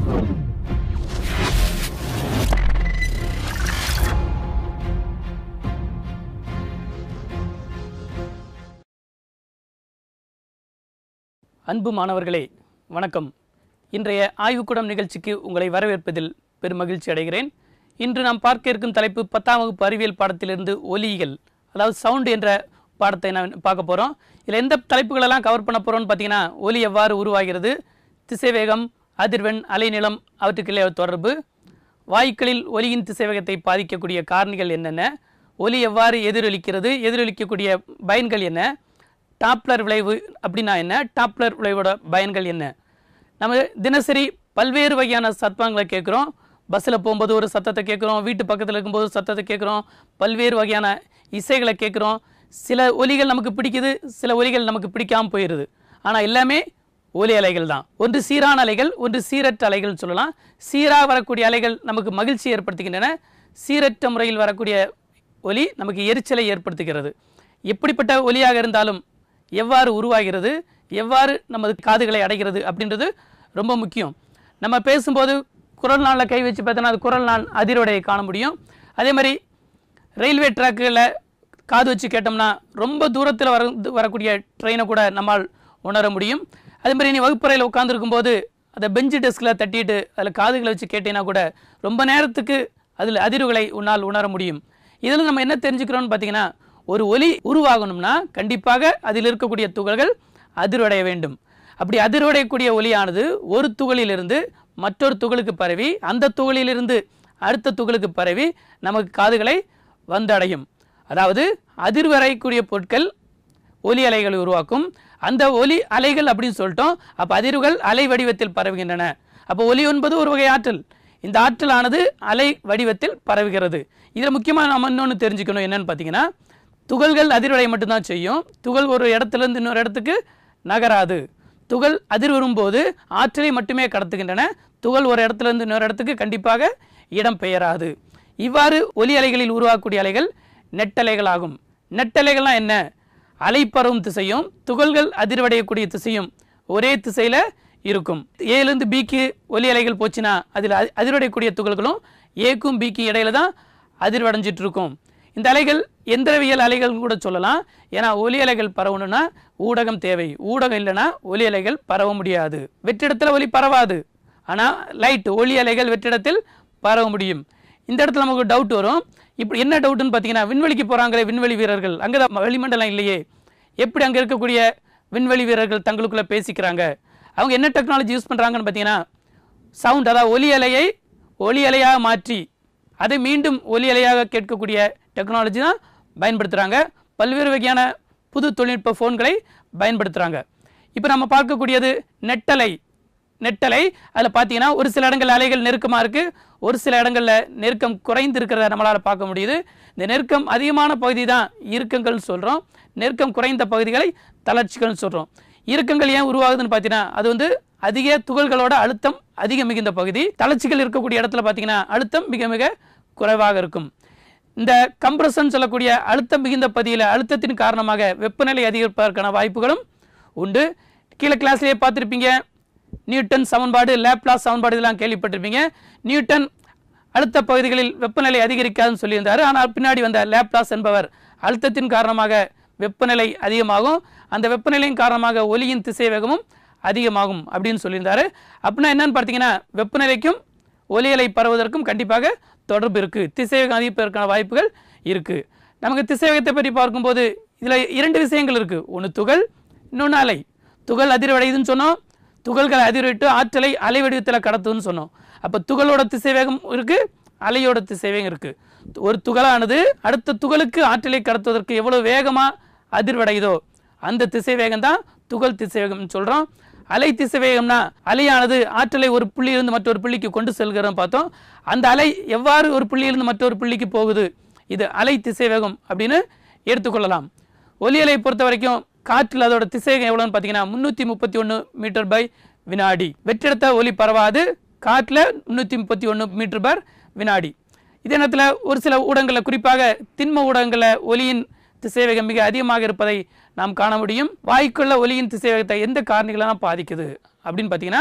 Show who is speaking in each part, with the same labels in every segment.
Speaker 1: அன்பு மாணவர்களே வணக்கம் இன்றைய ஆய்வுக்கூடம் நிகழ்ச்சிக்கு உங்களை வரவேற்பதில் பெரும் மகிழ்ச்சி அடைகிறேன் இன்று நாம் பார்க்க இருக்கும் தலைப்பு பத்தாம் வகுப்பு அறிவியல் பாடத்திலிருந்து ஒலியியல் அதாவது சவுண்ட் என்ற பாடத்தை நான் பார்க்க போகிறோம் இதில் எந்த தலைப்புகளெல்லாம் கவர் பண்ண போகிறோம்னு பார்த்தீங்கன்னா ஒலி எவ்வாறு உருவாகிறது திசைவேகம் அதிர்வெண் அலைநிலம் அவற்றுக்கிடையே தொடர்பு வாயுக்களில் ஒலியின் திசைவேகத்தை பாதிக்கக்கூடிய காரணிகள் என்னென்ன ஒலி எவ்வாறு எதிரொலிக்கிறது எதிரொலிக்கக்கூடிய பயன்கள் என்ன டாப்ளர் விளைவு அப்படின்னா என்ன டாப்ளர் விளைவோட பயன்கள் என்ன நம்ம தினசரி பல்வேறு வகையான சத்தங்களை கேட்குறோம் பஸ்ஸில் போகும்போது ஒரு சத்தத்தை கேட்குறோம் வீட்டு பக்கத்தில் இருக்கும்போது ஒரு சத்தத்தை கேட்குறோம் பல்வேறு வகையான இசைகளை கேட்குறோம் சில ஒலிகள் நமக்கு பிடிக்குது சில ஒலிகள் நமக்கு பிடிக்காமல் போயிடுது ஆனால் எல்லாமே ஒலி அலைகள் தான் ஒன்று சீரான அலைகள் ஒன்று சீரற்ற அலைகள் சொல்லலாம் சீராக வரக்கூடிய அலைகள் நமக்கு மகிழ்ச்சி ஏற்படுத்துகின்றன சீரற்ற முறையில் வரக்கூடிய ஒலி நமக்கு எரிச்சலை ஏற்படுத்துகிறது எப்படிப்பட்ட ஒலியாக இருந்தாலும் எவ்வாறு உருவாகிறது எவ்வாறு நமது காதுகளை அடைகிறது அப்படின்றது ரொம்ப முக்கியம் நம்ம பேசும்போது குரல் நாளில் கை வச்சு பார்த்தோன்னா அது குரல் நாள் அதிர்வடையை காண முடியும் அதே மாதிரி ரயில்வே ட்ராக்குகளில் காது வச்சு கேட்டோம்னா ரொம்ப தூரத்தில் வர வரக்கூடிய ட்ரெயினை கூட நம்மால் உணர முடியும் அதே மாதிரி நீ வகுப்பறையில் உட்காந்துருக்கும் போது அதை பெஞ்சு டெஸ்கில் தட்டிட்டு அதில் காதுகளை வச்சு கேட்டீங்கன்னா கூட ரொம்ப நேரத்துக்கு அதில் அதிர்வுகளை உன்னால் உணர முடியும் இதில் நம்ம என்ன தெரிஞ்சுக்கிறோம்னு பார்த்தீங்கன்னா ஒரு ஒலி உருவாகணும்னா கண்டிப்பாக அதில் இருக்கக்கூடிய துகள்கள் அதிர்வடைய வேண்டும் அப்படி அதிர்வடையக்கூடிய ஒலியானது ஒரு துகளிலிருந்து மற்றொரு துகளுக்கு பரவி அந்த துகளிலிருந்து அடுத்த துகளுக்கு பரவி நமக்கு காதுகளை வந்தடையும் அதாவது அதிர்வரையக்கூடிய பொருட்கள் ஒலி அலைகளை உருவாக்கும் அந்த ஒலி அலைகள் அப்படின்னு சொல்லிட்டோம் அப்போ அதிர்வுகள் அலை வடிவத்தில் பரவுகின்றன அப்போ ஒலி என்பது ஒரு வகை ஆற்றல் இந்த ஆற்றலானது அலை வடிவத்தில் பரவுகிறது இதில் முக்கியமாக நம்ம இன்னொன்று தெரிஞ்சுக்கணும் என்னன்னு பார்த்தீங்கன்னா துகள்கள் அதிர்வடை மட்டும்தான் செய்யும் துகள் ஒரு இடத்துலேருந்து இன்னொரு இடத்துக்கு நகராது துகள் அதிர்வரும் போது ஆற்றலை மட்டுமே கடத்துகின்றன துகள் ஒரு இடத்துலேருந்து இன்னொரு இடத்துக்கு கண்டிப்பாக இடம் பெயராது இவ்வாறு ஒலி அலைகளில் உருவாக்கக்கூடிய அலைகள் நெட்டலைகள் ஆகும் நெட்டலைகள்லாம் என்ன அலை பரவும் திசையும் துகள்கள் அதிர்வடையக்கூடிய திசையும் ஒரே திசையில் இருக்கும் ஏலேருந்து பிக்கு ஒலி அலைகள் போச்சுன்னா அதில் அதி- அதிர்வடையக்கூடிய துகள்களும் ஏக்கும் பிக்கு இடையில தான் அதிர்வடைஞ்சிட்டு இருக்கும் இந்த அலைகள் எந்திரவியல் அலைகள் கூட சொல்லலாம் ஏன்னா ஒலி அலைகள் பரவணும்னா ஊடகம் தேவை ஊடகம் இல்லைன்னா ஒலி அலைகள் பரவ முடியாது வெற்றிடத்தில் ஒலி பரவாது ஆனால் லைட் ஒளி அலைகள் வெற்றிடத்தில் பரவ முடியும் இந்த இடத்துல நமக்கு டவுட் வரும் இப்போ என்ன டவுட்னு பார்த்தீங்கன்னா விண்வெளிக்கு போகிறாங்களே விண்வெளி வீரர்கள் அங்கே தான் வளிமண்டலம் இல்லையே எப்படி அங்கே இருக்கக்கூடிய விண்வெளி வீரர்கள் தங்களுக்குள்ளே பேசிக்கிறாங்க அவங்க என்ன டெக்னாலஜி யூஸ் பண்ணுறாங்கன்னு பார்த்தீங்கன்னா சவுண்ட் அதாவது ஒலி அலையை ஒலி அலையாக மாற்றி அதை மீண்டும் ஒலி அலையாக கேட்கக்கூடிய டெக்னாலஜி தான் பயன்படுத்துகிறாங்க பல்வேறு வகையான புது தொழில்நுட்ப ஃபோன்களை பயன்படுத்துகிறாங்க இப்போ நம்ம பார்க்கக்கூடியது நெட்டலை நெட்டலை அதில் பார்த்தீங்கன்னா ஒரு சில இடங்கள் அலைகள் நெருக்கமாக இருக்குது ஒரு சில இடங்களில் நெருக்கம் குறைந்து இருக்கிறத நம்மளால் பார்க்க முடியுது இந்த நெருக்கம் அதிகமான பகுதி தான் இறுக்கங்கள்னு சொல்கிறோம் நெருக்கம் குறைந்த பகுதிகளை தளர்ச்சிகள்னு சொல்கிறோம் இறுக்கங்கள் ஏன் உருவாகுதுன்னு பார்த்தீங்கன்னா அது வந்து அதிக துகள்களோட அழுத்தம் அதிக மிகுந்த பகுதி தளர்ச்சிகள் இருக்கக்கூடிய இடத்துல பார்த்தீங்கன்னா அழுத்தம் மிக மிக குறைவாக இருக்கும் இந்த கம்ப்ரஷன் சொல்லக்கூடிய அழுத்தம் மிகுந்த பகுதியில் அழுத்தத்தின் காரணமாக வெப்பநிலை அதிகரிப்பதற்கான வாய்ப்புகளும் உண்டு கீழே கிளாஸ்லேயே பார்த்துருப்பீங்க நியூட்டன் சமன்பாடு லேப்லாஸ் சமன்பாடு இதெல்லாம் கேள்விப்பட்டிருப்பீங்க நியூட்டன் அழுத்த பகுதிகளில் வெப்பநிலை அதிகரிக்காதுன்னு சொல்லியிருந்தார் ஆனால் பின்னாடி வந்த லேப்லாஸ் என்பவர் அழுத்தத்தின் காரணமாக வெப்பநிலை அதிகமாகும் அந்த வெப்பநிலையின் காரணமாக ஒலியின் திசைவேகமும் அதிகமாகும் அப்படின்னு சொல்லியிருந்தாரு அப்படின்னா என்னன்னு பார்த்தீங்கன்னா வெப்பநிலைக்கும் ஒலி அலை பரவுவதற்கும் கண்டிப்பாக தொடர்பு இருக்குது திசைவேகம் அதிகரிப்பதற்கான வாய்ப்புகள் இருக்குது நமக்கு திசைவேகத்தை பற்றி பார்க்கும்போது இதில் இரண்டு விஷயங்கள் இருக்குது ஒன்று துகள் இன்னொன்று அலை துகள் அதிர்வடையுதுன்னு சொன்னோம் துகள்கள் அதிர்விட்டு ஆற்றலை அலை வடிவத்தில் கடத்துதுன்னு சொன்னோம் அப்போ துகளோட திசைவேகம் இருக்குது அலையோட திசைவேகம் இருக்குது ஒரு துகளானது அடுத்த துகளுக்கு ஆற்றலை கடத்துவதற்கு எவ்வளோ வேகமாக அதிர்வடையுதோ அந்த திசைவேகம் தான் துகள் திசைவேகம்னு சொல்கிறோம் அலை திசைவேகம்னா அலையானது ஆற்றலை ஒரு புள்ளியிலிருந்து மற்றொரு புள்ளிக்கு கொண்டு செல்கிறோம் பார்த்தோம் அந்த அலை எவ்வாறு ஒரு புள்ளியிலிருந்து மற்றொரு புள்ளிக்கு போகுது இது அலை திசைவேகம் அப்படின்னு எடுத்துக்கொள்ளலாம் ஒலி அலை பொறுத்த வரைக்கும் காற்றில் அதோட திசைவேகம் எவ்வளோன்னு பார்த்தீங்கன்னா முந்நூற்றி முப்பத்தி ஒன்று மீட்டர் பை வினாடி வெற்றிடத்த ஒலி பரவாது காற்றில் முந்நூற்றி முப்பத்தி ஒன்று மீட்டர் பர் வினாடி இதே நேரத்தில் ஒரு சில ஊடகங்களில் குறிப்பாக திண்ம ஊடகங்களில் ஒலியின் திசைவேகம் மிக அதிகமாக இருப்பதை நாம் காண முடியும் வாய்க்குள்ள ஒலியின் திசைவேகத்தை எந்த காரணிகளெல்லாம் பாதிக்குது அப்படின்னு பார்த்தீங்கன்னா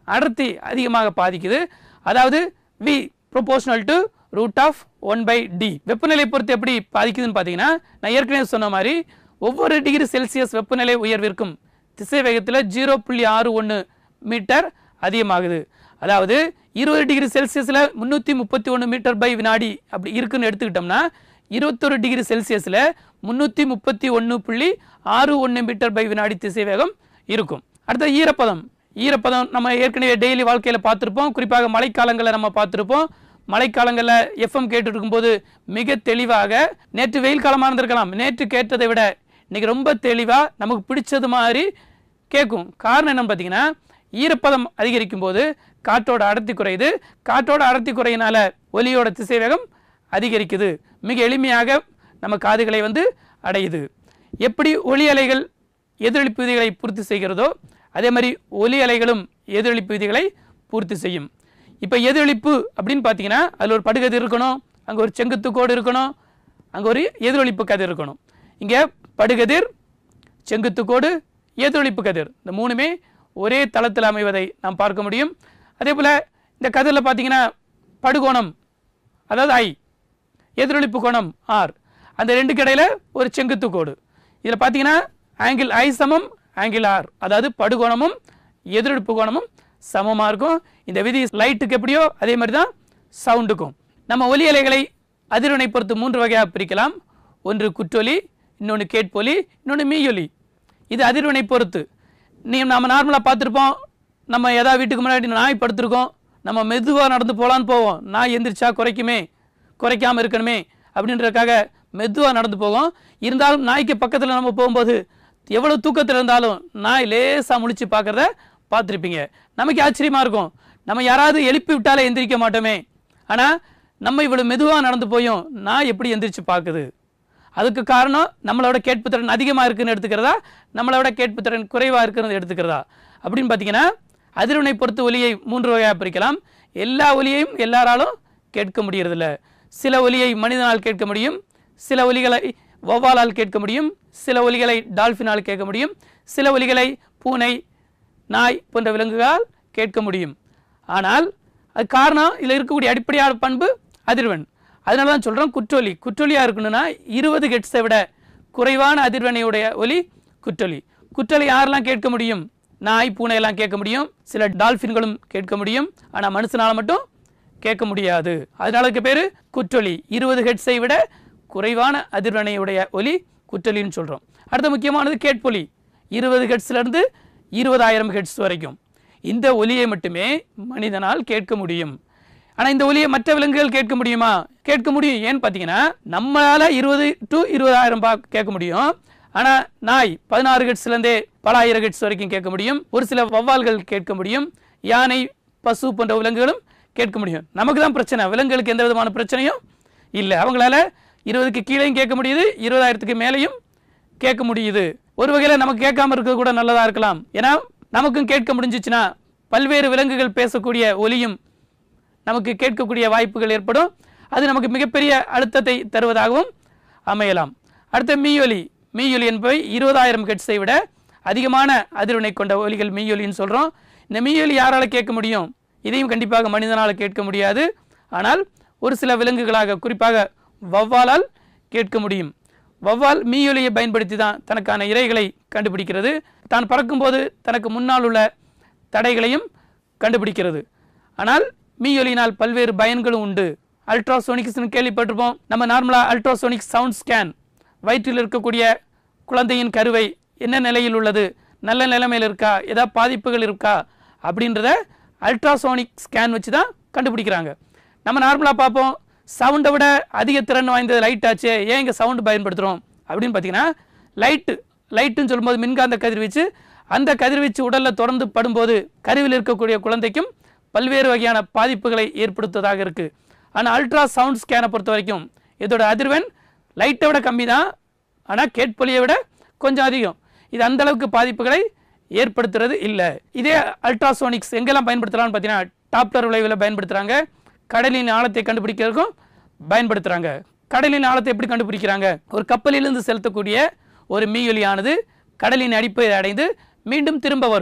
Speaker 1: அடர்த்தி அதிகமாக பாதிக்குது அதாவது V proportional to root of one by T வெப்பநிலை பொறுத்து எப்படி பாதிக்குதுன்னு பார்த்தீங்கன்னா நான் ஏற்கனவே சொன்ன மாதிரி ஒவ்வொரு டிகிரி செல்சியஸ் வெப்பநிலை உயர்விற்கும் திசை வேகத்தில் ஜீரோ புள்ளி ஆறு ஒன்று மீட்டர் அதிகமாகுது அதாவது இருபது டிகிரி செல்சியஸில் முந்நூற்றி முப்பத்தி ஒன்று மீட்டர் பை வினாடி அப்படி இருக்குன்னு எடுத்துக்கிட்டோம்னா இருபத்தொரு டிகிரி செல்சியஸில் முந்நூற்றி முப்பத்தி ஒன்று புள்ளி ஆறு ஒன்று மீட்டர் பை வினாடி திசை வேகம் இருக்கும் அடுத்த ஈரப்பதம் ஈரப்பதம் நம்ம ஏற்கனவே டெய்லி வாழ்க்கையில் பார்த்துருப்போம் குறிப்பாக மழைக்காலங்களில் நம்ம பார்த்துருப்போம் மழைக்காலங்களில் எஃப்எம் கேட்டுட்டு இருக்கும்போது மிக தெளிவாக நேற்று வெயில் காலமாக இருந்திருக்கலாம் நேற்று கேட்டதை விட இன்னைக்கு ரொம்ப தெளிவாக நமக்கு பிடிச்சது மாதிரி கேட்கும் காரணம் என்னன்னு பார்த்தீங்கன்னா ஈரப்பதம் அதிகரிக்கும் போது காற்றோட அடர்த்தி குறையுது காற்றோட அடர்த்தி குறையினால ஒலியோட திசைவேகம் அதிகரிக்குது மிக எளிமையாக நம்ம காதுகளை வந்து அடையுது எப்படி ஒலி அலைகள் எதிரொலிப்பு விதிகளை பூர்த்தி செய்கிறதோ அதே மாதிரி ஒலி அலைகளும் எதிரொலிப்பு விதிகளை பூர்த்தி செய்யும் இப்போ எதிரொலிப்பு அப்படின்னு பார்த்தீங்கன்னா அதில் ஒரு படுகதிர் இருக்கணும் அங்கே ஒரு செங்குத்து கோடு இருக்கணும் அங்கே ஒரு எதிரொலிப்பு கதிர் இருக்கணும் இங்கே படுகதிர் செங்குத்து கோடு எதிரொலிப்பு கதிர் இந்த மூணுமே ஒரே தளத்தில் அமைவதை நாம் பார்க்க முடியும் அதே போல் இந்த கதிரில் பார்த்தீங்கன்னா படுகோணம் அதாவது ஐ எதிரொலிப்பு கோணம் ஆர் அந்த ரெண்டுக்கு இடையில ஒரு செங்குத்து கோடு இதில் பார்த்தீங்கன்னா ஆங்கிள் ஐ சமம் ஆங்கிள் ஆர் அதாவது படுகோணமும் எதிரொலிப்பு கோணமும் சமமாக இருக்கும் இந்த விதி லைட்டுக்கு எப்படியோ அதே மாதிரி தான் சவுண்டுக்கும் நம்ம ஒலி அலைகளை அதிர்வனை பொறுத்து மூன்று வகையாக பிரிக்கலாம் ஒன்று குற்றொலி இன்னொன்று கேட்பொலி இன்னொன்று மீயொலி இது அதிர்வனை பொறுத்து நீ நம்ம நார்மலாக பார்த்துருப்போம் நம்ம எதா வீட்டுக்கு முன்னாடி நாய் படுத்திருக்கோம் நம்ம மெதுவாக நடந்து போகலான்னு போவோம் நாய் எந்திரிச்சா குறைக்குமே குறைக்காம இருக்கணுமே அப்படின்றதுக்காக மெதுவாக நடந்து போவோம் இருந்தாலும் நாய்க்கு பக்கத்தில் நம்ம போகும்போது எவ்வளோ தூக்கத்தில் இருந்தாலும் நாய் லேசாக முழிச்சு பார்க்குறத பார்த்துருப்பீங்க நமக்கு ஆச்சரியமாக இருக்கும் நம்ம யாராவது எழுப்பி விட்டாலே எந்திரிக்க மாட்டோமே ஆனால் நம்ம இவ்வளோ மெதுவாக நடந்து போயும் நாய் எப்படி எந்திரிச்சு பார்க்குது அதுக்கு காரணம் நம்மளோட கேட்புத்திறன் அதிகமாக இருக்குன்னு எடுத்துக்கிறதா நம்மளோட கேட்புத்திறன் குறைவாக இருக்குன்னு எடுத்துக்கிறதா அப்படின்னு பார்த்தீங்கன்னா அதிர்வனை பொறுத்து ஒலியை மூன்று வகையாக பிரிக்கலாம் எல்லா ஒலியையும் எல்லாராலும் கேட்க முடியறதில்ல சில ஒலியை மனிதனால் கேட்க முடியும் சில ஒலிகளை வௌவாலால் கேட்க முடியும் சில ஒலிகளை டால்ஃபினால் கேட்க முடியும் சில ஒலிகளை பூனை நாய் போன்ற விலங்குகளால் கேட்க முடியும் ஆனால் அது காரணம் இதில் இருக்கக்கூடிய அடிப்படையான பண்பு அதிர்வெண் அதனால தான் சொல்கிறோம் குற்றொலி குற்றொலியாக இருக்கணும்னா இருபது ஹெட்ஸை விட குறைவான அதிர்வெண்ணையுடைய ஒலி குற்றொலி குற்றொலி யாரெல்லாம் கேட்க முடியும் நாய் பூனையெல்லாம் கேட்க முடியும் சில டால்ஃபின்களும் கேட்க முடியும் ஆனால் மனுஷனால் மட்டும் கேட்க முடியாது அதனால இதுக்கு பேர் குற்றொலி இருபது ஹெட்ஸை விட குறைவான அதிர்வெண்ணையுடைய ஒலி குற்றொலின்னு சொல்கிறோம் அடுத்த முக்கியமானது கேட்பொலி இருபது ஹெட்ஸ்லேருந்து இருபதாயிரம் ஹெட்ஸ் வரைக்கும் இந்த ஒலியை மட்டுமே மனிதனால் கேட்க முடியும் ஆனால் இந்த ஒலியை மற்ற விலங்குகள் கேட்க முடியுமா கேட்க முடியும் ஏன்னு பார்த்தீங்கன்னா நம்மளால இருபது டு இருபதாயிரம் பா கேட்க முடியும் ஆனால் நாய் பதினாறு ஹெட்ஸ்லேருந்தே பல ஆயிரம் ஹெட்ஸ் வரைக்கும் கேட்க முடியும் ஒரு சில வவ்வால்கள் கேட்க முடியும் யானை பசு போன்ற விலங்குகளும் கேட்க முடியும் நமக்கு தான் பிரச்சனை விலங்குகளுக்கு எந்த விதமான பிரச்சனையும் இல்லை அவங்களால இருபதுக்கு கீழேயும் கேட்க முடியுது இருபதாயிரத்துக்கு மேலேயும் கேட்க முடியுது ஒரு வகையில் நமக்கு கேட்காம இருக்கிறது கூட நல்லதாக இருக்கலாம் ஏன்னா நமக்கும் கேட்க முடிஞ்சிச்சுன்னா பல்வேறு விலங்குகள் பேசக்கூடிய ஒலியும் நமக்கு கேட்கக்கூடிய வாய்ப்புகள் ஏற்படும் அது நமக்கு மிகப்பெரிய அழுத்தத்தை தருவதாகவும் அமையலாம் அடுத்த மீயொலி மீயொலி என்பவை இருபதாயிரம் ஹெட்ஸை விட அதிகமான அதிர்வினை கொண்ட ஒலிகள் மீயொலின்னு சொல்கிறோம் இந்த மீயொலி யாரால் கேட்க முடியும் இதையும் கண்டிப்பாக மனிதனால் கேட்க முடியாது ஆனால் ஒரு சில விலங்குகளாக குறிப்பாக வௌவாலால் கேட்க முடியும் வௌவால் மீயொலியை பயன்படுத்தி தான் தனக்கான இரைகளை கண்டுபிடிக்கிறது தான் பறக்கும்போது தனக்கு முன்னால் உள்ள தடைகளையும் கண்டுபிடிக்கிறது ஆனால் மீயொலியினால் பல்வேறு பயன்களும் உண்டு அல்ட்ராசோனிக்ஸ்னு கேள்விப்பட்டிருப்போம் நம்ம நார்மலாக அல்ட்ராசோனிக் சவுண்ட் ஸ்கேன் வயிற்றில் இருக்கக்கூடிய குழந்தையின் கருவை என்ன நிலையில் உள்ளது நல்ல நிலைமையில் இருக்கா ஏதாவது பாதிப்புகள் இருக்கா அப்படின்றத அல்ட்ராசோனிக் ஸ்கேன் வச்சு தான் கண்டுபிடிக்கிறாங்க நம்ம நார்மலாக பார்ப்போம் சவுண்டை விட அதிக திறன் வாய்ந்தது லைட் ஆச்சு ஏன் இங்கே சவுண்டு பயன்படுத்துகிறோம் அப்படின்னு பார்த்தீங்கன்னா லைட்டு லைட்டுன்னு சொல்லும்போது மின்காந்த கதிர்வீச்சு அந்த கதிர்வீச்சு உடலில் தொடர்ந்து படும்போது கருவில் இருக்கக்கூடிய குழந்தைக்கும் பல்வேறு வகையான பாதிப்புகளை ஏற்படுத்துவதாக இருக்குது ஆனால் அல்ட்ரா சவுண்ட் ஸ்கேனை பொறுத்த வரைக்கும் இதோட அதிர்வெண் லைட்டை விட கம்மி தான் ஆனால் கேட்பொலியை விட கொஞ்சம் அதிகம் இது அந்த அளவுக்கு பாதிப்புகளை ஏற்படுத்துறது இல்லை இதே அல்ட்ராசோனிக்ஸ் எங்கெல்லாம் பயன்படுத்தலாம்னு பார்த்தீங்கன்னா டாப்ளர் விளைவில் பயன்படுத்துகிறாங்க கடலின் ஆழத்தை கண்டுபிடிக்கிறதுக்கும் பயன்படுத்துகிறாங்க கடலின் ஆழத்தை எப்படி கண்டுபிடிக்கிறாங்க ஒரு கப்பலிலிருந்து செலுத்தக்கூடிய ஒரு மீயொலியானது கடலின் அடிப்பை அடைந்து மீண்டும் திரும்ப வரும்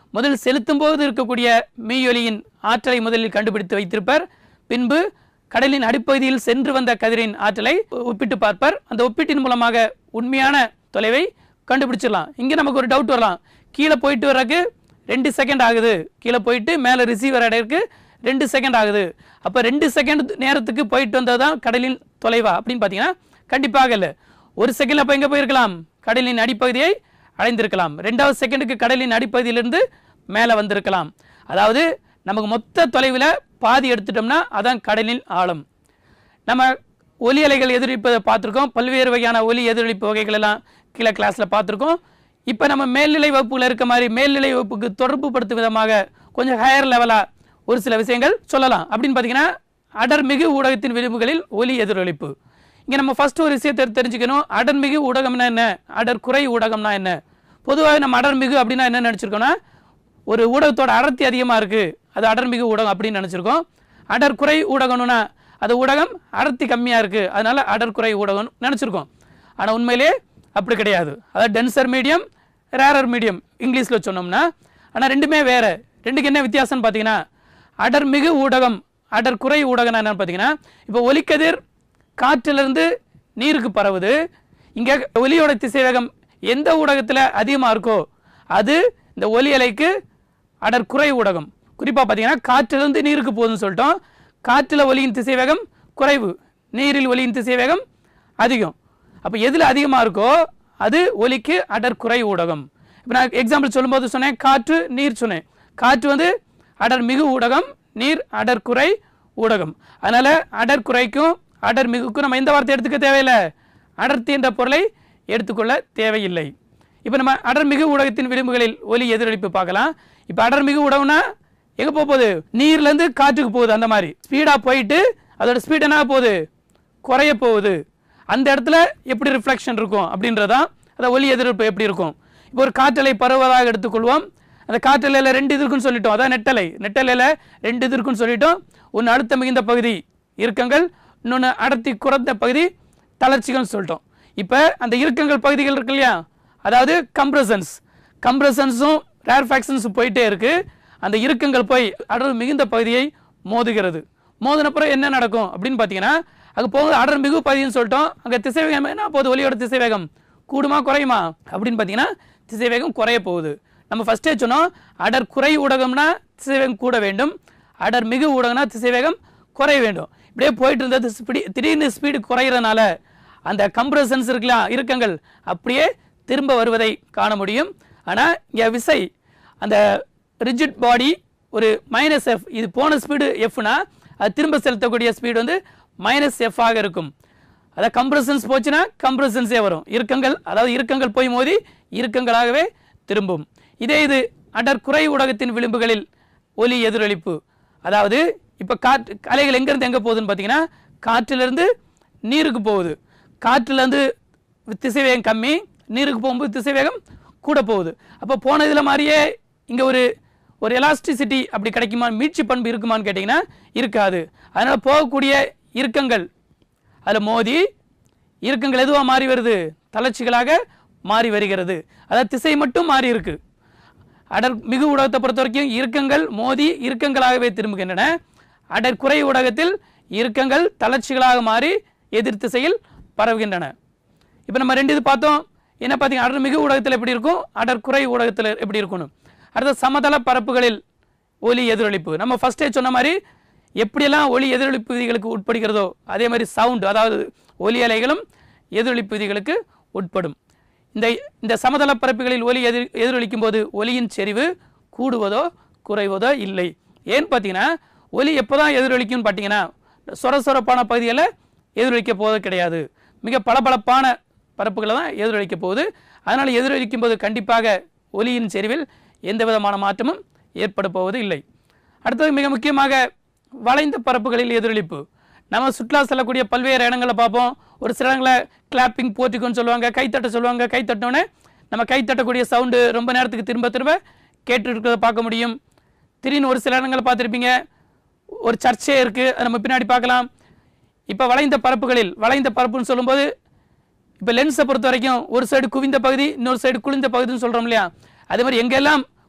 Speaker 1: முதலில் செலுத்தும் போது இருக்கக்கூடிய மெய்யொலியின் ஆற்றலை முதலில் கண்டுபிடித்து வைத்திருப்பர் பின்பு கடலின் அடிப்பகுதியில் சென்று வந்த கதிரின் ஆற்றலை ஒப்பிட்டு பார்ப்பர் அந்த ஒப்பீட்டின் மூலமாக உண்மையான தொலைவை கண்டுபிடிச்சிடலாம் இங்கே நமக்கு ஒரு டவுட் வரலாம் கீழே போயிட்டு வர்றதுக்கு ரெண்டு செகண்ட் ஆகுது கீழே போயிட்டு மேலே ரிசீவர் அடையிறதுக்கு ரெண்டு செகண்ட் ஆகுது அப்போ ரெண்டு செகண்ட் நேரத்துக்கு போயிட்டு வந்தது தான் கடலின் தொலைவா அப்படின்னு பார்த்தீங்கன்னா கண்டிப்பாக இல்லை ஒரு செகண்ட் அப்போ எங்கே போயிருக்கலாம் கடலின் அடிப்பகுதியை அடைந்திருக்கலாம் ரெண்டாவது செகண்டுக்கு கடலின் அடிப்பகுதியிலிருந்து மேலே வந்திருக்கலாம் அதாவது நமக்கு மொத்த தொலைவில் பாதி எடுத்துட்டோம்னா அதான் கடலின் ஆழம் நம்ம ஒலி அலைகள் எதிரொலிப்பதை பார்த்துருக்கோம் பல்வேறு வகையான ஒலி எதிரொலிப்பு வகைகள் எல்லாம் கீழே கிளாஸில் பார்த்துருக்கோம் இப்போ நம்ம மேல்நிலை வகுப்புல இருக்க மாதிரி மேல்நிலை வகுப்புக்கு தொடர்பு படுத்தும் விதமாக கொஞ்சம் ஹையர் லெவலாக ஒரு சில விஷயங்கள் சொல்லலாம் அப்படின்னு பார்த்தீங்கன்னா அடர்மிகு ஊடகத்தின் விளிம்புகளில் ஒலி எதிரொலிப்பு இங்கே நம்ம ஃபர்ஸ்ட் ஒரு விஷயத்தை தெரிஞ்சுக்கணும் அடர்மிகு ஊடகம்னா என்ன அடர் குறை ஊடகம்னா என்ன பொதுவாக நம்ம அடர்மிகு அப்படின்னா என்ன நினச்சிருக்கோம்னா ஒரு ஊடகத்தோட அடர்த்தி அதிகமாக இருக்குது அது அடர்மிகு ஊடகம் அப்படின்னு நினச்சிருக்கோம் அடர்குறை ஊடகம்னா அது ஊடகம் அடர்த்தி கம்மியாக இருக்குது அதனால அடர்குறை ஊடகம்னு நினச்சிருக்கோம் ஆனால் உண்மையிலே அப்படி கிடையாது அதாவது டென்சர் மீடியம் ரேரர் மீடியம் இங்கிலீஷில் சொன்னோம்னா ஆனால் ரெண்டுமே வேறு ரெண்டுக்கு என்ன வித்தியாசம்னு பார்த்தீங்கன்னா அடர்மிகு ஊடகம் அடர்குறை ஊடகம் என்னன்னு பார்த்தீங்கன்னா இப்போ ஒலிக்கதிர் காற்றிலிருந்து நீருக்கு பரவுது இங்கே ஒலியோட திசைவேகம் எந்த ஊடகத்தில் அதிகமாக இருக்கோ அது இந்த ஒலி அலைக்கு அடர்குறை ஊடகம் குறிப்பாக பார்த்தீங்கன்னா காற்றிலிருந்து நீருக்கு போகுதுன்னு சொல்லிட்டோம் காற்றில் ஒலியின் திசைவேகம் குறைவு நீரில் ஒலியின் திசைவேகம் அதிகம் அப்போ எதில் அதிகமாக இருக்கோ அது ஒலிக்கு அடர்குறை ஊடகம் இப்போ நான் எக்ஸாம்பிள் சொல்லும்போது சொன்னேன் காற்று நீர் சொன்னேன் காற்று வந்து அடர் மிகு ஊடகம் நீர் அடர்குறை ஊடகம் அதனால் அடர்குறைக்கும் அடர் மிகுக்கும் நம்ம எந்த வார்த்தை எடுத்துக்க தேவையில்லை அடர்த்தி என்ற பொருளை எடுத்துக்கொள்ள தேவையில்லை இப்போ நம்ம அடர்மிகு ஊடகத்தின் விளிம்புகளில் ஒலி எதிரொலிப்பு பார்க்கலாம் இப்போ அடர்மிகு ஊடகம்னா எங்கே போக போகுது நீர்லேருந்து காற்றுக்கு போகுது அந்த மாதிரி ஸ்பீடாக போயிட்டு அதோட ஸ்பீட் என்ன ஆகப் போகுது குறைய போகுது அந்த இடத்துல எப்படி ரிஃப்ளெக்ஷன் இருக்கும் அப்படின்றதான் அந்த ஒலி எதிர்ப்பு எப்படி இருக்கும் இப்போ ஒரு காற்றலை பரவுவதாக எடுத்துக்கொள்வோம் அந்த காற்றலையில் ரெண்டு இது இருக்குன்னு சொல்லிட்டோம் அதான் நெட்டலை நெட்டலையில் ரெண்டு இது இருக்குன்னு சொல்லிட்டோம் ஒன்று அழுத்தம் மிகுந்த பகுதி இறுக்கங்கள் இன்னொன்று அடர்த்தி குறைந்த பகுதி தளர்ச்சிகள்னு சொல்லிட்டோம் இப்போ அந்த இறுக்கங்கள் பகுதிகள் இருக்கு இல்லையா அதாவது கம்ப்ரஷன்ஸ் கம்ப்ரஷன்ஸும் ரேர்ஃபேக்ஷன்ஸும் போயிட்டே இருக்கு அந்த இறுக்கங்கள் போய் அடர் மிகுந்த பகுதியை மோதுகிறது மோதினப்புறம் என்ன நடக்கும் அப்படின்னு பார்த்தீங்கன்னா அங்கே போகுது அடர் மிகு பகுதின்னு சொல்லிட்டோம் அங்கே திசைவேகம் என்ன போகுது ஒலியோட திசைவேகம் கூடுமா குறையுமா அப்படின்னு பார்த்தீங்கன்னா திசைவேகம் குறைய போகுது நம்ம ஃபர்ஸ்டே சொன்னோம் அடர் குறை ஊடகம்னா திசைவேகம் கூட வேண்டும் அடர் மிகு ஊடகம்னா திசைவேகம் குறைய வேண்டும் இப்படியே போயிட்டு இருந்தது ஸ்பீடு திடீர்னு ஸ்பீடு குறையிறதுனால அந்த கம்ப்ரஷன்ஸ் இருக்கலாம் இறுக்கங்கள் அப்படியே திரும்ப வருவதை காண முடியும் ஆனால் இங்கே விசை அந்த ரிஜிட் பாடி ஒரு மைனஸ் எஃப் இது போன ஸ்பீடு எஃப்னா அது திரும்ப செலுத்தக்கூடிய ஸ்பீடு வந்து மைனஸ் எஃப் ஆக இருக்கும் அதாவது கம்ப்ரஷன்ஸ் போச்சுன்னா கம்ப்ரஷன்ஸே வரும் இறுக்கங்கள் அதாவது இறுக்கங்கள் போய் மோதி இறுக்கங்களாகவே திரும்பும் இதே இது அடர் குறை ஊடகத்தின் விளிம்புகளில் ஒலி எதிரொலிப்பு அதாவது இப்போ காற்று அலைகள் எங்கேருந்து எங்கே போகுதுன்னு பார்த்தீங்கன்னா காற்றிலிருந்து நீருக்கு போகுது காற்றுலேருந்து திசைவேகம் கம்மி நீருக்கு போகும்போது திசைவேகம் கூட போகுது அப்போ போன இதில் மாதிரியே இங்கே ஒரு ஒரு எலாஸ்டிசிட்டி அப்படி கிடைக்குமா மீட்சி பண்பு இருக்குமான்னு கேட்டிங்கன்னா இருக்காது அதனால் போகக்கூடிய இறுக்கங்கள் அதில் மோதி இறுக்கங்கள் எதுவாக மாறி வருது தளர்ச்சிகளாக மாறி வருகிறது அதாவது திசை மட்டும் மாறி இருக்கு அடர் மிகு ஊடகத்தை பொறுத்த வரைக்கும் இறுக்கங்கள் மோதி இறுக்கங்களாகவே திரும்புகின்றன அடர் குறை ஊடகத்தில் இறுக்கங்கள் தளர்ச்சிகளாக மாறி எதிர் திசையில் பரவுகின்றன இப்போ நம்ம ரெண்டு இது பார்த்தோம் என்ன பார்த்தீங்க அடர் மிகு ஊடகத்தில் எப்படி இருக்கும் அடர் குறை ஊடகத்தில் எப்படி இருக்கணும் அடுத்த சமதள பரப்புகளில் ஒலி எதிரொலிப்பு நம்ம ஃபர்ஸ்டே சொன்ன மாதிரி எப்படியெல்லாம் ஒலி எதிரொலிப்பு விதிகளுக்கு உட்படுகிறதோ அதே மாதிரி சவுண்ட் அதாவது ஒலி அலைகளும் எதிரொலிப்பு விதிகளுக்கு உட்படும் இந்த இந்த சமதள பரப்புகளில் ஒலி எதிர் எதிரொலிக்கும் போது ஒலியின் செறிவு கூடுவதோ குறைவதோ இல்லை ஏன்னு பார்த்தீங்கன்னா ஒலி எப்போ தான் எதிரொலிக்கும்னு பார்த்தீங்கன்னா சொர சொரப்பான பகுதியில் எதிரொலிக்க போவது கிடையாது மிக பளபளப்பான பரப்புகளை தான் எதிரொலிக்க போகுது அதனால் எதிரொலிக்கும் போது கண்டிப்பாக ஒலியின் செறிவில் எந்த விதமான மாற்றமும் ஏற்பட போவது இல்லை அடுத்தது மிக முக்கியமாக வளைந்த பரப்புகளில் எதிரொலிப்பு நம்ம சுற்றுலா செல்லக்கூடிய பல்வேறு இடங்களை பார்ப்போம் ஒரு சில இடங்களில் கிளாப்பிங் போர்ட்டிக்கோன்னு சொல்லுவாங்க கைத்தட்ட சொல்லுவாங்க கைத்தட்டோன்னே நம்ம கைத்தட்டக்கூடிய சவுண்டு ரொம்ப நேரத்துக்கு திரும்ப திரும்ப கேட்டு இருக்கிறத பார்க்க முடியும் திடீர்னு ஒரு சில இடங்களை பார்த்துருப்பீங்க ஒரு சர்ச்சே இருக்குது அதை நம்ம பின்னாடி பார்க்கலாம் இப்போ வளைந்த பரப்புகளில் வளைந்த பரப்புன்னு சொல்லும்போது இப்போ லென்ஸை பொறுத்த வரைக்கும் ஒரு சைடு குவிந்த பகுதி இன்னொரு சைடு குளிர்ந்த பகுதின்னு சொல்கிறோம் இல்லையா அதே மாதிரி எங்கெல்லாம்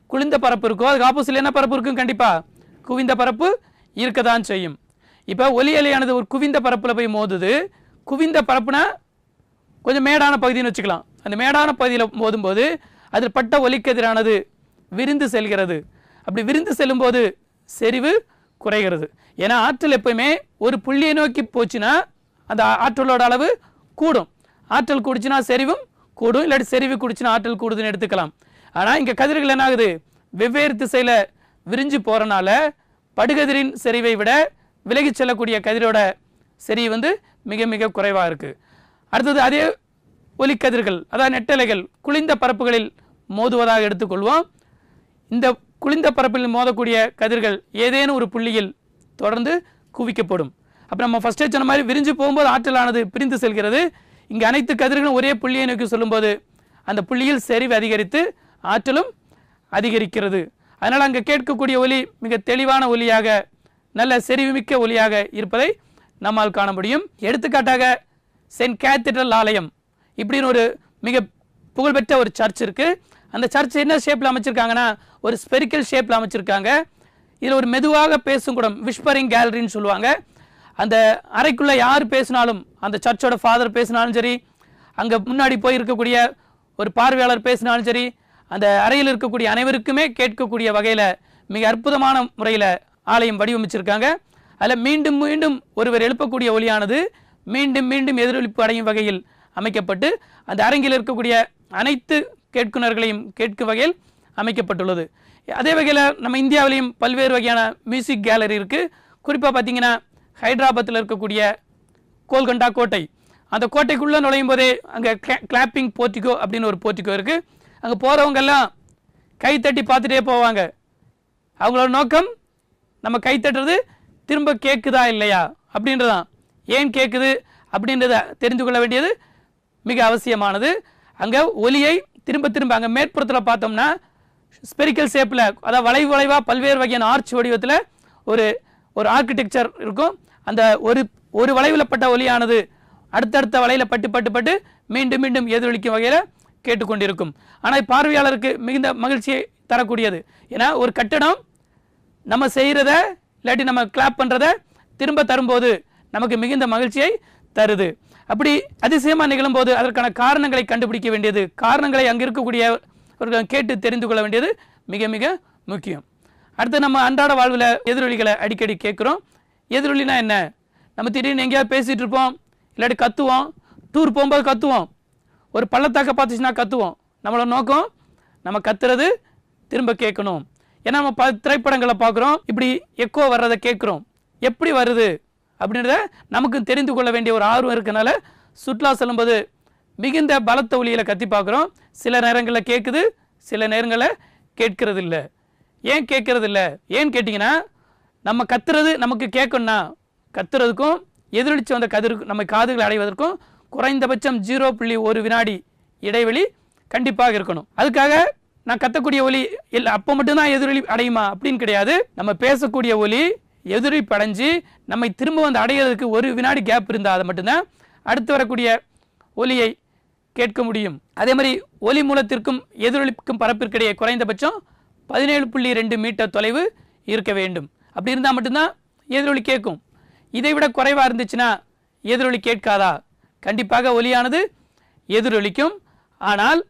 Speaker 1: குளிர்ந்த பரப்பு இருக்கோ அதுக்கு ஆப்போசிட்ல என்ன பரப்பு இருக்கும் கண்டிப்பா குவிந்த பரப்பு இருக்க தான் செய்யும் இப்போ ஒலி அலையானது ஒரு குவிந்த பரப்புல போய் மோதுது குவிந்த பரப்புனா கொஞ்சம் மேடான பகுதின்னு வச்சுக்கலாம் அந்த மேடான பகுதியில் மோதும்போது அதில் பட்ட ஒலிக்கதிரானது விரிந்து செல்கிறது அப்படி விரிந்து செல்லும்போது செறிவு குறைகிறது ஏன்னா ஆற்றல் எப்பவுமே ஒரு புள்ளியை நோக்கி போச்சுன்னா அந்த ஆற்றலோட அளவு கூடும் ஆற்றல் கூடுச்சுன்னா செறிவும் கூடும் இல்லாட்டி செறிவு கூடுச்சுன்னா ஆற்றல் கூடுதுன்னு எடுத்துக்கலாம் ஆனால் இங்கே கதிர்கள் என்ன ஆகுது வெவ்வேறு திசையில் விரிஞ்சு போகிறனால படுகதிரின் செறிவை விட விலகிச் செல்லக்கூடிய கதிரோட செறிவு வந்து மிக மிக குறைவாக இருக்குது அடுத்தது அதே ஒலிக்கதிர்கள் அதாவது நெட்டலைகள் குளிர்ந்த பரப்புகளில் மோதுவதாக எடுத்துக்கொள்வோம் இந்த குளிர்ந்த பரப்பில் மோதக்கூடிய கதிர்கள் ஏதேனும் ஒரு புள்ளியில் தொடர்ந்து குவிக்கப்படும் அப்போ நம்ம ஃபஸ்ட்டே சொன்ன மாதிரி விரிஞ்சு போகும்போது ஆற்றலானது பிரிந்து செல்கிறது இங்கே அனைத்து கதிர்களும் ஒரே புள்ளியை நோக்கி சொல்லும்போது அந்த புள்ளியில் செறிவு அதிகரித்து ஆற்றலும் அதிகரிக்கிறது அதனால் அங்கே கேட்கக்கூடிய ஒலி மிக தெளிவான ஒலியாக நல்ல செறிவுமிக்க ஒலியாக இருப்பதை நம்மால் காண முடியும் எடுத்துக்காட்டாக சென்ட் கேத்தட்ரல் ஆலயம் இப்படின்னு ஒரு மிக புகழ்பெற்ற ஒரு சர்ச் இருக்கு அந்த சர்ச் என்ன ஷேப்பில் அமைச்சிருக்காங்கன்னா ஒரு ஸ்பெரிக்கல் ஷேப்பில் அமைச்சிருக்காங்க இதில் ஒரு மெதுவாக பேசும் கூடம் விஸ்பரிங் கேலரின்னு சொல்லுவாங்க அந்த அறைக்குள்ளே யார் பேசினாலும் அந்த சர்ச்சோட ஃபாதர் பேசினாலும் சரி அங்கே முன்னாடி போய் இருக்கக்கூடிய ஒரு பார்வையாளர் பேசினாலும் சரி அந்த அறையில் இருக்கக்கூடிய அனைவருக்குமே கேட்கக்கூடிய வகையில் மிக அற்புதமான முறையில் ஆலயம் வடிவமைச்சிருக்காங்க அதில் மீண்டும் மீண்டும் ஒருவர் எழுப்பக்கூடிய ஒலியானது மீண்டும் மீண்டும் எதிரொலிப்பு அடையும் வகையில் அமைக்கப்பட்டு அந்த அரங்கில் இருக்கக்கூடிய அனைத்து கேட்குனர்களையும் கேட்கும் வகையில் அமைக்கப்பட்டுள்ளது அதே வகையில் நம்ம இந்தியாவிலையும் பல்வேறு வகையான மியூசிக் கேலரி இருக்குது குறிப்பாக பார்த்தீங்கன்னா ஹைதராபாத்தில் இருக்கக்கூடிய கோல்கண்டா கோட்டை அந்த கோட்டைக்குள்ளே நுழையும் போதே அங்கே கிளாப்பிங் போர்ட்டிகோ அப்படின்னு ஒரு போர்ட்டிகோ இருக்குது அங்கே போகிறவங்கெல்லாம் கை தட்டி பார்த்துட்டே போவாங்க அவங்களோட நோக்கம் நம்ம கை தட்டுறது திரும்ப கேட்குதா இல்லையா அப்படின்றதான் ஏன் கேட்குது அப்படின்றத தெரிந்து கொள்ள வேண்டியது மிக அவசியமானது அங்கே ஒலியை திரும்ப திரும்ப அங்கே மேற்புறத்தில் பார்த்தோம்னா ஸ்பெரிக்கல் ஷேப்பில் அதாவது வளைவு வளைவாக பல்வேறு வகையான ஆர்ச் வடிவத்தில் ஒரு ஒரு ஆர்கிடெக்சர் இருக்கும் அந்த ஒரு ஒரு வளைவில் பட்ட ஒலியானது அடுத்தடுத்த வளைவில் பட்டு பட்டு பட்டு மீண்டும் மீண்டும் எதிரொலிக்கும் வகையில் கேட்டுக்கொண்டிருக்கும் ஆனால் பார்வையாளருக்கு மிகுந்த மகிழ்ச்சியை தரக்கூடியது ஏன்னா ஒரு கட்டடம் நம்ம செய்கிறத இல்லாட்டி நம்ம கிளாப் பண்ணுறத திரும்ப தரும்போது நமக்கு மிகுந்த மகிழ்ச்சியை தருது அப்படி அதிசயமாக நிகழும்போது அதற்கான காரணங்களை கண்டுபிடிக்க வேண்டியது காரணங்களை அங்கே இருக்கக்கூடியவர்கள் கேட்டு தெரிந்து கொள்ள வேண்டியது மிக மிக முக்கியம் அடுத்து நம்ம அன்றாட வாழ்வில் எதிரொலிகளை அடிக்கடி கேட்குறோம் எதிரொலினா என்ன நம்ம திடீர்னு எங்கேயாவது பேசிகிட்டு இருப்போம் இல்லாட்டி கத்துவோம் டூர் போகும்போது கத்துவோம் ஒரு பள்ளத்தாக்க பார்த்துச்சுன்னா கத்துவோம் நம்மளோட நோக்கம் நம்ம கத்துறது திரும்ப கேட்கணும் ஏன்னா நம்ம ப திரைப்படங்களை பார்க்குறோம் இப்படி எக்கோ வர்றதை கேட்குறோம் எப்படி வருது அப்படின்றத நமக்கு தெரிந்து கொள்ள வேண்டிய ஒரு ஆர்வம் இருக்கனால சுற்றுலா செல்லும்போது மிகுந்த பலத்த ஒலியில் கத்தி பார்க்குறோம் சில நேரங்களில் கேட்குது சில நேரங்களில் கேட்கறது இல்லை ஏன் கேட்கறது இல்லை ஏன்னு கேட்டிங்கன்னா நம்ம கத்துறது நமக்கு கேட்கணும்னா கத்துறதுக்கும் எதிரொலிச்சு வந்த கதிருக்கு நம்ம காதுகளை அடைவதற்கும் குறைந்தபட்சம் ஜீரோ புள்ளி ஒரு வினாடி இடைவெளி கண்டிப்பாக இருக்கணும் அதுக்காக நான் கத்தக்கூடிய ஒலி இல்லை அப்போ மட்டும்தான் எதிரொலி அடையுமா அப்படின்னு கிடையாது நம்ம பேசக்கூடிய ஒலி எதிரொலிப்பு அடைஞ்சு நம்மை திரும்ப வந்து அடையிறதுக்கு ஒரு வினாடி கேப் இருந்தால் அதை மட்டும்தான் அடுத்து வரக்கூடிய ஒலியை கேட்க முடியும் அதே மாதிரி ஒலி மூலத்திற்கும் எதிரொலிப்புக்கும் பரப்பிற்கிடையே குறைந்தபட்சம் பதினேழு புள்ளி ரெண்டு மீட்டர் தொலைவு இருக்க வேண்டும் அப்படி இருந்தால் மட்டும்தான் எதிரொலி கேட்கும் இதை விட குறைவாக இருந்துச்சுன்னா எதிரொலி கேட்காதா கண்டிப்பாக ஒலியானது எதிரொலிக்கும் ஆனால்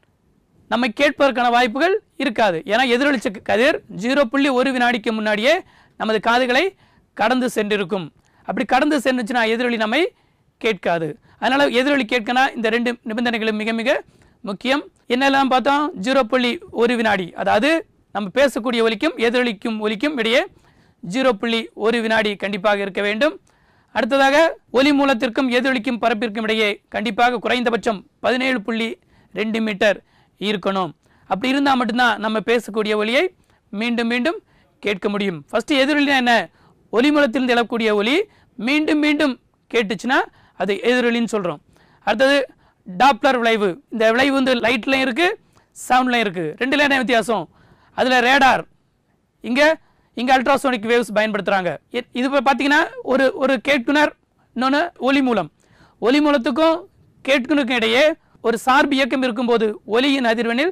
Speaker 1: நம்மை கேட்பதற்கான வாய்ப்புகள் இருக்காது ஏன்னா எதிரொலிச்ச கதிர் ஜீரோ புள்ளி ஒரு வினாடிக்கு முன்னாடியே நமது காதுகளை கடந்து சென்றிருக்கும் அப்படி கடந்து சென்றுச்சுன்னா எதிரொலி நம்மை கேட்காது அதனால எதிரொலி கேட்கனா இந்த ரெண்டு நிபந்தனைகளும் மிக மிக முக்கியம் என்னெல்லாம் பார்த்தோம் ஜீரோ புள்ளி ஒரு வினாடி அதாவது நம்ம பேசக்கூடிய ஒலிக்கும் எதிரொலிக்கும் ஒலிக்கும் இடையே ஜீரோ புள்ளி ஒரு வினாடி கண்டிப்பாக இருக்க வேண்டும் அடுத்ததாக ஒலி மூலத்திற்கும் எதிரொலிக்கும் பரப்பிற்கும் இடையே கண்டிப்பாக குறைந்தபட்சம் பதினேழு புள்ளி ரெண்டு மீட்டர் இருக்கணும் அப்படி இருந்தால் மட்டும்தான் நம்ம பேசக்கூடிய ஒலியை மீண்டும் மீண்டும் கேட்க முடியும் ஃபர்ஸ்ட் எதிரொலினா என்ன ஒலி மூலத்திலிருந்து எழக்கூடிய ஒலி மீண்டும் மீண்டும் கேட்டுச்சுன்னா அது எதிரொலின்னு சொல்கிறோம் அடுத்தது டாப்ளர் விளைவு இந்த விளைவு வந்து லைட்லையும் இருக்குது சவுண்ட்லையும் இருக்குது ரெண்டுல என்ன வித்தியாசம் அதில் ரேடார் இங்கே இங்கே அல்ட்ராசோனிக் வேவ்ஸ் பயன்படுத்துகிறாங்க இது இப்போ பார்த்தீங்கன்னா ஒரு ஒரு கேட்குனர் இன்னொன்று ஒலி மூலம் ஒலி மூலத்துக்கும் கேட்குனருக்கும் இடையே ஒரு சார்பு இயக்கம் இருக்கும்போது ஒலியின் அதிர்வெண்ணில்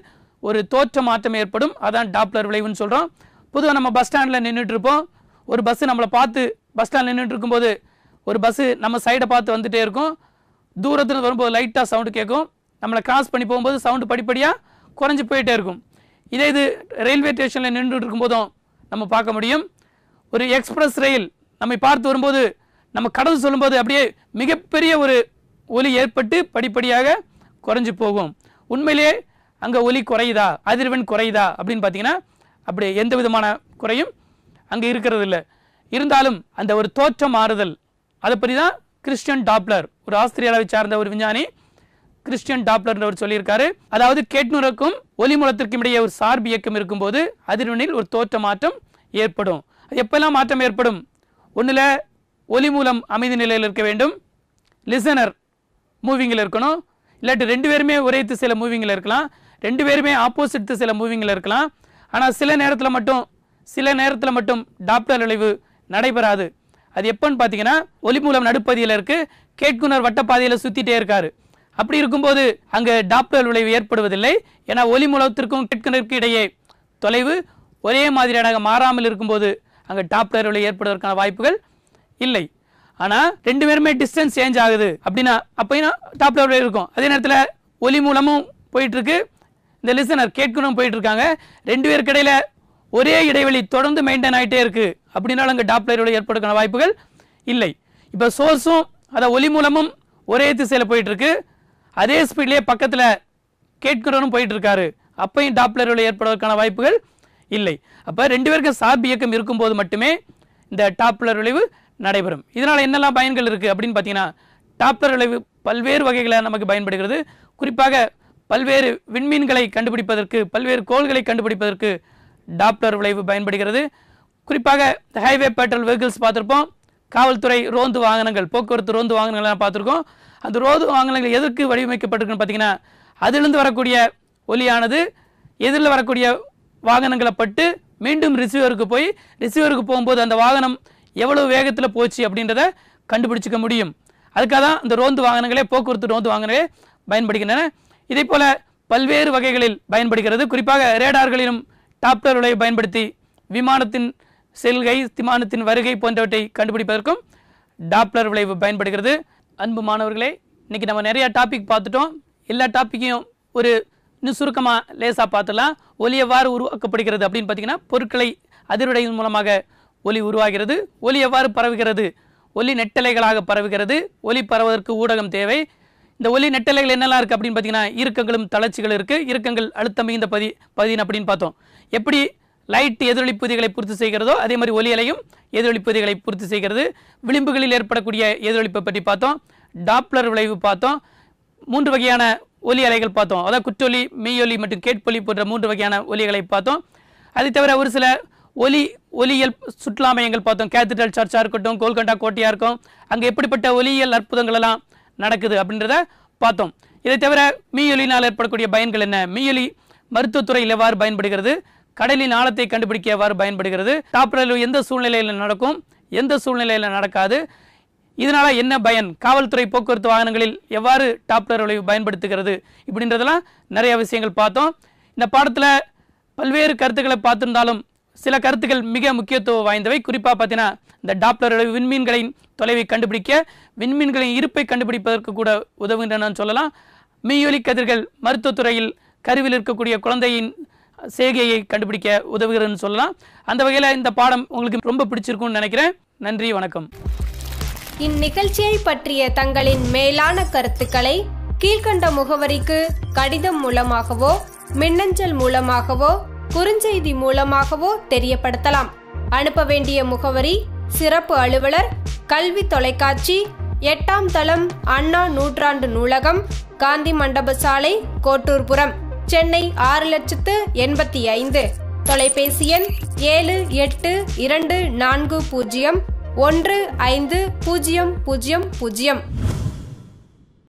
Speaker 1: ஒரு தோற்ற மாற்றம் ஏற்படும் அதான் டாப்ளர் விளைவுன்னு சொல்கிறோம் பொதுவாக நம்ம பஸ் ஸ்டாண்டில் நின்றுட்டு இருப்போம் ஒரு பஸ்ஸு நம்மளை பார்த்து பஸ் ஸ்டாண்டில் நின்றுட்டு இருக்கும்போது ஒரு பஸ்ஸு நம்ம சைடை பார்த்து வந்துட்டே இருக்கும் தூரத்தில் வரும்போது லைட்டாக சவுண்டு கேட்கும் நம்மளை கிராஸ் பண்ணி போகும்போது சவுண்டு படிப்படியாக குறைஞ்சி போயிட்டே இருக்கும் இதே இது ரயில்வே ஸ்டேஷனில் நின்றுட்டு இருக்கும்போதும் நம்ம பார்க்க முடியும் ஒரு எக்ஸ்பிரஸ் ரயில் நம்மை பார்த்து வரும்போது நம்ம கடந்து சொல்லும்போது அப்படியே மிகப்பெரிய ஒரு ஒலி ஏற்பட்டு படிப்படியாக குறைஞ்சு போகும் உண்மையிலேயே அங்கே ஒலி குறையுதா அதிர்வெண் குறையுதா அப்படின்னு பார்த்தீங்கன்னா அப்படி எந்த விதமான குறையும் அங்கே இருக்கிறது இல்லை இருந்தாலும் அந்த ஒரு தோற்றம் மாறுதல் அதை பற்றி தான் கிறிஸ்டியன் டாப்லர் ஒரு ஆஸ்திரேலியாவை சார்ந்த ஒரு விஞ்ஞானி கிறிஸ்டியன் டாப்லர் அவர் சொல்லியிருக்காரு அதாவது கேட்னுறக்கும் ஒலி மூலத்திற்கும் இடையே ஒரு சார்பு இயக்கம் இருக்கும்போது அதிர்வெண்ணில் ஒரு தோற்ற மாற்றம் ஏற்படும் அது எப்பெல்லாம் மாற்றம் ஏற்படும் ஒண்ணுல ஒலி மூலம் அமைதி நிலையில் இருக்க வேண்டும் லிசனர் மூவிங்கில் இருக்கணும் இல்லாட்டி ரெண்டு பேருமே ஒரே திசையில் மூவிங்கில் இருக்கலாம் ரெண்டு பேருமே ஆப்போசிட் திசையில் மூவிங்கில் இருக்கலாம் ஆனால் சில நேரத்தில் மட்டும் சில நேரத்தில் மட்டும் டாப்லர் விளைவு நடைபெறாது அது எப்போன்னு பார்த்தீங்கன்னா ஒலி மூலம் நடுப்பகுதியில் இருக்கு கேட்குனர் வட்டப்பாதையில் சுத்திட்டே இருக்காரு அப்படி இருக்கும்போது அங்கு டாப்லர் விளைவு ஏற்படுவதில்லை ஏன்னா ஒலி மூலத்திற்கும் கேட்குனருக்கும் இடையே தொலைவு ஒரே மாதிரியாக மாறாமல் இருக்கும்போது அங்கே டாப்லர் விளைவு ஏற்படுவதற்கான வாய்ப்புகள் இல்லை ஆனால் ரெண்டு பேருமே டிஸ்டன்ஸ் சேஞ்ச் ஆகுது அப்படின்னா அப்போனா டாப்லர் விளைவு இருக்கும் அதே நேரத்தில் ஒலி மூலமும் போயிட்டு இருக்கு இந்த லிசனர் கேட்கணும் போயிட்டு இருக்காங்க ரெண்டு பேருக்கு இடையில ஒரே இடைவெளி தொடர்ந்து மெயின்டைன் ஆகிட்டே இருக்கு அப்படின்னாலும் அங்கே டாப்லர் விளைவு ஏற்படுவதற்கான வாய்ப்புகள் இல்லை இப்போ சோர்ஸும் அதை ஒலி மூலமும் ஒரே திசையில் போயிட்டு இருக்கு அதே ஸ்பீட்லேயே பக்கத்தில் கேட்கிறவரும் போயிட்டு இருக்காரு அப்பையும் டாப்லர் விளைவு ஏற்படுவதற்கான வாய்ப்புகள் இல்லை அப்போ ரெண்டு பேருக்கும் சார்பு இயக்கம் இருக்கும்போது மட்டுமே இந்த டாப்லர் விளைவு நடைபெறும் இதனால் என்னெல்லாம் பயன்கள் இருக்குது அப்படின்னு பார்த்தீங்கன்னா டாப்லர் விளைவு பல்வேறு வகைகளை நமக்கு பயன்படுகிறது குறிப்பாக பல்வேறு விண்மீன்களை கண்டுபிடிப்பதற்கு பல்வேறு கோள்களை கண்டுபிடிப்பதற்கு டாப்லர் விளைவு பயன்படுகிறது குறிப்பாக ஹைவே பேட்ரோல் வெஹிக்கிள்ஸ் பார்த்துருப்போம் காவல்துறை ரோந்து வாகனங்கள் போக்குவரத்து ரோந்து வாகனங்கள்லாம் பார்த்துருக்கோம் அந்த ரோந்து வாகனங்கள் எதற்கு வடிவமைக்கப்பட்டிருக்குன்னு பார்த்தீங்கன்னா அதிலிருந்து வரக்கூடிய ஒலியானது எதிரில் வரக்கூடிய வாகனங்களை பட்டு மீண்டும் ரிசீவருக்கு போய் ரிசீவருக்கு போகும்போது அந்த வாகனம் எவ்வளவு வேகத்தில் போச்சு அப்படின்றத கண்டுபிடிச்சிக்க முடியும் அதுக்காக தான் இந்த ரோந்து வாகனங்களே போக்குவரத்து ரோந்து வாகனங்களே பயன்படுகின்றன இதே போல பல்வேறு வகைகளில் பயன்படுகிறது குறிப்பாக ரேடார்களிலும் டாப்டர் விளைவை பயன்படுத்தி விமானத்தின் செல்கை விமானத்தின் வருகை போன்றவற்றை கண்டுபிடிப்பதற்கும் டாப்ளர் விளைவு பயன்படுகிறது அன்பு மாணவர்களே இன்னைக்கு நம்ம நிறைய டாபிக் பார்த்துட்டோம் எல்லா டாப்பிக்கையும் ஒரு இன்னும் சுருக்கமாக லேசாக பார்த்துலாம் ஒலி எவ்வாறு உருவாக்கப்படுகிறது அப்படின்னு பார்த்தீங்கன்னா பொருட்களை அதிர்வடையின் மூலமாக ஒலி உருவாகிறது ஒலி எவ்வாறு பரவுகிறது ஒலி நெட்டலைகளாக பரவுகிறது ஒலி பரவுவதற்கு ஊடகம் தேவை இந்த ஒலி நெட்டலைகள் என்னெல்லாம் இருக்குது அப்படின்னு பார்த்தீங்கன்னா இறுக்கங்களும் தளர்ச்சிகள் இருக்குது இறுக்கங்கள் அழுத்தம் மிகுந்த பதி பதின் அப்படின்னு பார்த்தோம் எப்படி லைட் எதிரொலிப்பு விதிகளை பூர்த்தி செய்கிறதோ அதே மாதிரி ஒலி அலையும் எதிரொலிப்பு விதிகளை பூர்த்தி செய்கிறது விளிம்புகளில் ஏற்படக்கூடிய எதிரொலிப்பை பற்றி பார்த்தோம் டாப்ளர் விளைவு பார்த்தோம் மூன்று வகையான ஒலி அலைகள் பார்த்தோம் அதாவது குற்றொலி மெய்யொலி மற்றும் கேட்பொலி போன்ற மூன்று வகையான ஒலிகளை பார்த்தோம் அதை தவிர ஒரு சில ஒலி ஒலியியல் சுற்றுலா மையங்கள் பார்த்தோம் கேத்தட்ரல் சர்ச்சாக இருக்கட்டும் கோல்கண்டா கோட்டையாக இருக்கும் அங்கே எப்படிப்பட்ட ஒலியியல் அற்புதங்கள் எல்லாம் நடக்குது அப்படின்றத பார்த்தோம் இதை தவிர மீயொலினால் ஏற்படக்கூடிய பயன்கள் என்ன மீயொலி மருத்துவத்துறையில் எவ்வாறு பயன்படுகிறது கடலின் ஆழத்தை கண்டுபிடிக்க எவ்வாறு பயன்படுகிறது டாப்ரல் எந்த சூழ்நிலையில் நடக்கும் எந்த சூழ்நிலையில் நடக்காது இதனால என்ன பயன் காவல்துறை போக்குவரத்து வாகனங்களில் எவ்வாறு டாப்லர் விளைவு பயன்படுத்துகிறது இப்படின்றதெல்லாம் நிறைய விஷயங்கள் பார்த்தோம் இந்த பாடத்தில் பல்வேறு கருத்துக்களை பார்த்திருந்தாலும் சில கருத்துக்கள் மிக முக்கியத்துவம் வாய்ந்தவை குறிப்பாக பார்த்தீங்கன்னா இந்த டாப்லர் விளைவு விண்மீன்களின் தொலைவை கண்டுபிடிக்க விண்மீன்களின் இருப்பை கண்டுபிடிப்பதற்கு கூட உதவுகின்றன சொல்லலாம் மீயொலி கதிர்கள் மருத்துவத்துறையில் கருவில் இருக்கக்கூடிய குழந்தையின் செய்கையை கண்டுபிடிக்க உதவுகிறதுன்னு சொல்லலாம் அந்த வகையில் இந்த பாடம் உங்களுக்கு ரொம்ப பிடிச்சிருக்கும்னு நினைக்கிறேன் நன்றி வணக்கம்
Speaker 2: இந்நிகழ்ச்சியை பற்றிய தங்களின் மேலான கருத்துக்களை கீழ்க்கண்ட முகவரிக்கு கடிதம் மூலமாகவோ மின்னஞ்சல் மூலமாகவோ குறுஞ்செய்தி மூலமாகவோ தெரியப்படுத்தலாம் அனுப்ப வேண்டிய முகவரி சிறப்பு அலுவலர் கல்வி தொலைக்காட்சி எட்டாம் தளம் அண்ணா நூற்றாண்டு நூலகம் காந்தி மண்டப சாலை கோட்டூர்புரம் சென்னை ஆறு லட்சத்து எண்பத்தி ஐந்து தொலைபேசி எண் ஏழு எட்டு இரண்டு நான்கு பூஜ்ஜியம் ஒன்று ஐந்து பூஜ்ஜியம் பூஜ்ஜியம் பூஜ்ஜியம்